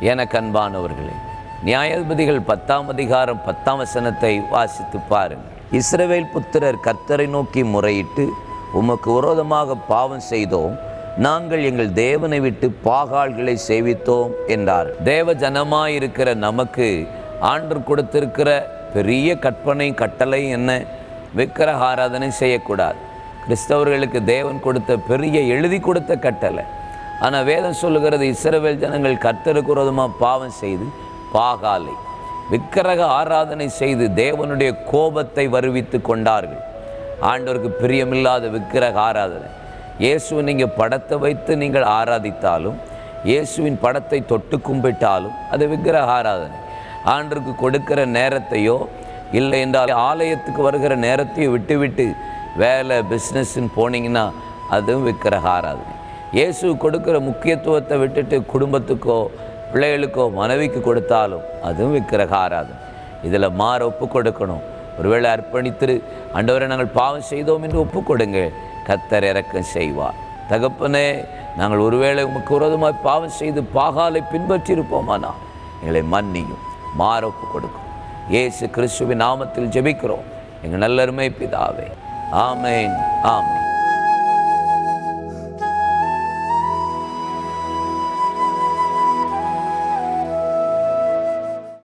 எனக்கு அன்பானவர்களே நியாயாதிபதிகள் பத்தாம் அதிகாரம் பத்தாம் வசனத்தை வாசித்து பாருங்கள் இஸ்ரவேல் புத்திரர் கர்த்தரை நோக்கி முறையிட்டு உமக்கு விரோதமாக பாவம் செய்தோம் நாங்கள் எங்கள் தேவனை விட்டு பாகால்களை சேவித்தோம் என்றார் தேவ ஜனமாயிருக்கிற நமக்கு ஆண்டர் கொடுத்திருக்கிற பெரிய கற்பனை கட்டளை என்ன விக்கிரக ஆராதனை செய்யக்கூடாது கிறிஸ்தவர்களுக்கு தேவன் கொடுத்த பெரிய எழுதி கொடுத்த கட்டளை ஆனால் வேதம் சொல்லுகிறது இஸ்ரவேல் ஜனங்கள் கர்த்தருக்கு விரோதமாக பாவம் செய்து பாகாலை விக்கிரக ஆராதனை செய்து தேவனுடைய கோபத்தை வருவித்து கொண்டார்கள் ஆண்டவருக்கு பிரியமில்லாத விக்கிரக ஆராதனை இயேசுவை நீங்கள் படத்தை வைத்து நீங்கள் ஆராதித்தாலும் இயேசுவின் படத்தை தொட்டு கும்பிட்டாலும் அது விக்கிரக ஆராதனை ஆண்டருக்கு கொடுக்கிற நேரத்தையோ இல்லை என்றால் ஆலயத்துக்கு வருகிற நேரத்தையோ விட்டுவிட்டு வேலை பிஸ்னஸ்ன்னு போனீங்கன்னா அதுவும் விக்கிரக ஆராதனை இயேசு கொடுக்கிற முக்கியத்துவத்தை விட்டுட்டு குடும்பத்துக்கோ பிள்ளைகளுக்கோ மனைவிக்கு கொடுத்தாலும் அதுவும் விக்கிரக ஆராதனை இதில் மாற ஒப்பு கொடுக்கணும் ஒருவேளை அர்ப்பணித்து ஆண்டவரை நாங்கள் பாவம் செய்தோம் என்று ஒப்பு கொடுங்க கத்தர் இறக்கம் செய்வார் தகப்பனே நாங்கள் ஒருவேளை உமக்கு விரோதமாய் பாவம் செய்து பாகாலை பின்பற்றியிருப்போமானா எங்களை மன்னியும் மாற ஒப்பு கொடுக்கும் இயேசு கிறிஸ்துவின் நாமத்தில் ஜெபிக்கிறோம் எங்கள் நல்லருமை பிதாவே ஆமேன் ஆமேன்